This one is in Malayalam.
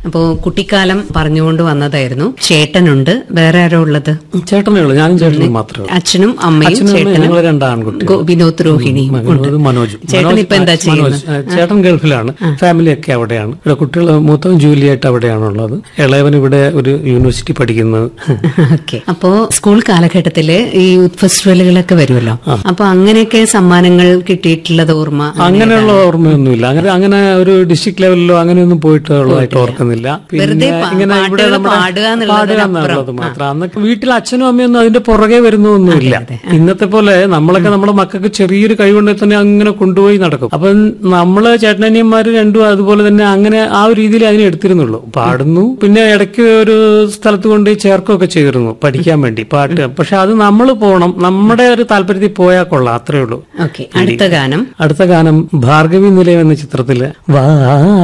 അപ്പോ കുട്ടിക്കാലം പറഞ്ഞുകൊണ്ട് വന്നതായിരുന്നു ചേട്ടനുണ്ട് വേറെ ആരോ ഉള്ളത് ചേട്ടനേ ഉള്ളൂ ഞാനും ചേട്ടനും മാത്രമേ ഉള്ളൂ അച്ഛനും അമ്മയും അച്ഛനും അമ്മയും ചേട്ടനും ഞങ്ങൾ രണ്ട് ആൺകുട്ടികൾ ഗോ- വിനോദ് രോഹിണിയും ഉണ്ട് മനോജ് മനോജ് ചേട്ടൻ മനോജ് ഇപ്പൊ എന്താ മനോജ്, ചെയ്യുന്നത് ആ, ചേട്ടൻ ഗൾഫിലാണ് ഫാമിലി ഒക്കെ അവിടെയാണ് ഇവിടെ കുട്ടികൾ മൂത്തവൻ ജൂലിയായിട്ട് അവിടെയാണുള്ളത് ഇളയവൻ ഇവിടെ ഒരു യൂണിവേഴ്സിറ്റി പഠിക്കുന്നത് ഓക്കെ അപ്പോ സ്കൂൾ കാലഘട്ടത്തില് ഈ യൂത്ത് ഫെസ്റ്റിവലുകളൊക്കെ വരുമല്ലോ അപ്പൊ അങ്ങനെയൊക്കെ സമ്മാനങ്ങൾ കിട്ടിയിട്ടുള്ളത് ഓർമ്മ അങ്ങനെയുള്ള ഓർമ്മയൊന്നുമില്ല അങ്ങനെ അങ്ങനെ ഒരു ഡിസ്ട്രിക്ട് ലെവലിലോ അങ്ങനെയൊന്നും പോയിട്ട് ഉള്ളതായിട്ട് ഓർക്കുന്നില്ല വെറുതെ പാ- പാട്ടുകൾ പാടുക എന്നുള്ളതിനപ്പുറം. പാടുക എന്നുള്ളത് മാത്രം അന്നൊക്കെ വീട്ടിൽ അച്ഛനും അമ്മയൊന്നും അതിന്റെ പുറകെ വരുന്നൊന്നുമില്ല ഇന്നത്തെ പോലെ നമ്മളൊക്കെ നമ്മുടെ മക്കൾക്ക് ചെറിയൊരു കഴിവുണ്ടെ തന്നെ അങ്ങനെ കൊണ്ടുപോയി നടക്കും അപ്പൊ നമ്മള് ചേട്ടനനിയന്മാര് രണ്ടും അതുപോലെ തന്നെ അങ്ങനെ ആ ഒരു രീതിയിൽ അതിനെ എടുത്തിരുന്നുള്ളൂ പാടുന്നു പിന്നെ ഇടയ്ക്ക് ഒരു സ്ഥലത്ത് കൊണ്ട് ചേർക്കുകയൊക്കെ ചെയ്തിരുന്നു പഠിക്കാൻ വേണ്ടി പാട്ട് പക്ഷെ അത് നമ്മൾ പോകണം നമ്മുടെ ഒരു താല്പര്യത്തിൽ പോയാൽ കൊള്ളാം അത്രേ ഉള്ളൂ ഓക്കെ അടുത്ത ഗാനം അടുത്ത ഗാനം ഭാർഗവി നിലയം എന്ന ചിത്രത്തില് വാ